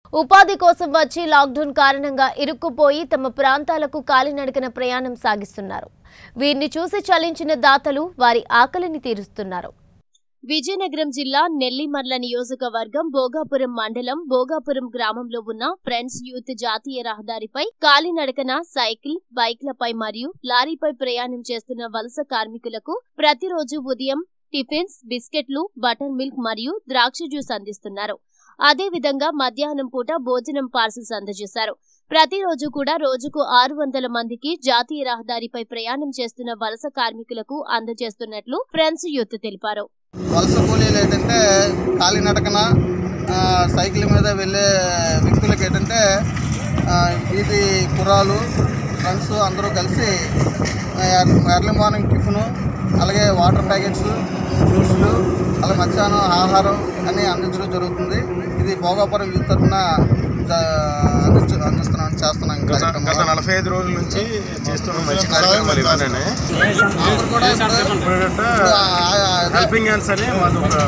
ఉపాధి కోసం వచ్చి లాక్డౌన్ కారణంగా ఇరుక్కుపోయి తమ ప్రాంతాలకు కాలినడకన ప్రయాణం సాగిస్తున్నారు వీరిని చూసి చలించిన దాతలు వారి ఆకలిని తీరుస్తున్నారు విజయనగరం జిల్లా నెల్లిమర్ల నియోజకవర్గం భోగాపురం మండలం భోగాపురం గ్రామంలో ఉన్న ఫ్రెండ్స్ యూత్ జాతీయ రహదారిపై కాలినడకన సైకిల్ బైక్లపై మరియు లారీపై ప్రయాణం చేస్తున్న వలస కార్మికులకు ప్రతిరోజు ఉదయం టిఫిన్స్ బిస్కెట్లు బటర్ మిల్క్ మరియు ద్రాక్ష జ్యూస్ అందిస్తున్నారు అదే విధంగా మధ్యాహ్నం పూట భోజనం పార్సల్స్ అందజేశారు ప్రతిరోజు కూడా రోజుకు ఆరు వందల మందికి జాతీయ రహదారిపై ప్రయాణం చేస్తున్న వలస కార్మికులకు అందజేస్తున్నట్లు ఫ్రెండ్స్ యూత్ తెలిపారు వలస కూలీలు ఏంటంటే కాలినడకన ఆ, సైకిల్ మీద వెళ్ళే వ్యక్తులకి ఏంటంటే ఆ, వీధి కుర్రాలు ఫ్రెండ్స్ అందరూ కలిసి ఆ, ఎర్లీ మార్నింగ్ టిఫిను అలాగే వాటర్ ప్యాకెట్స్ ఫ్రూట్స్లు అలాగే మధ్యాహ్నం ఆహారం అన్నీ అందించడం జరుగుతుంది ఇది భోగాపురం యూత్ తరఫున అందించ అందిస్తున్నాం చేస్తున్నాం ఈ గత గత కార్యక్రమం నలభై ఐదు రోజుల నుంచి చేస్తున్న మంచి కార్యక్రమాలు ఇవన్నీ అందరూ కూడా ఇప్పుడు ఇప్పుడు ఆ- ఆ- హెల్పింగ్ హ్యాండ్స్ అని మాకు ఒక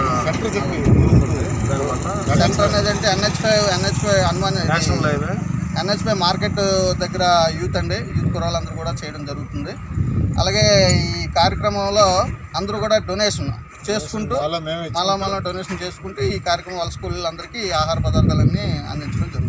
సెంటర్ అనేది అంటే NH five NH five Hanuman national highway NH five market దగ్గర యూత్ అండి యూత్ కుర్రాళ్ళందరూ కూడా చేయడం జరుగుతుంది అలాగే ఈ కార్యక్రమంలో అందరూ కూడా డొనేషన్ చేసుకుంటూ మళ్ళా మళ్ళీ డొనేషన్ చేసుకుంటూ ఈ కార్యక్రమం వాళ్ళ స్కూళ్ళందరికీ ఆహార పదార్థాలన్నీ అందించడం జరుగుతుంది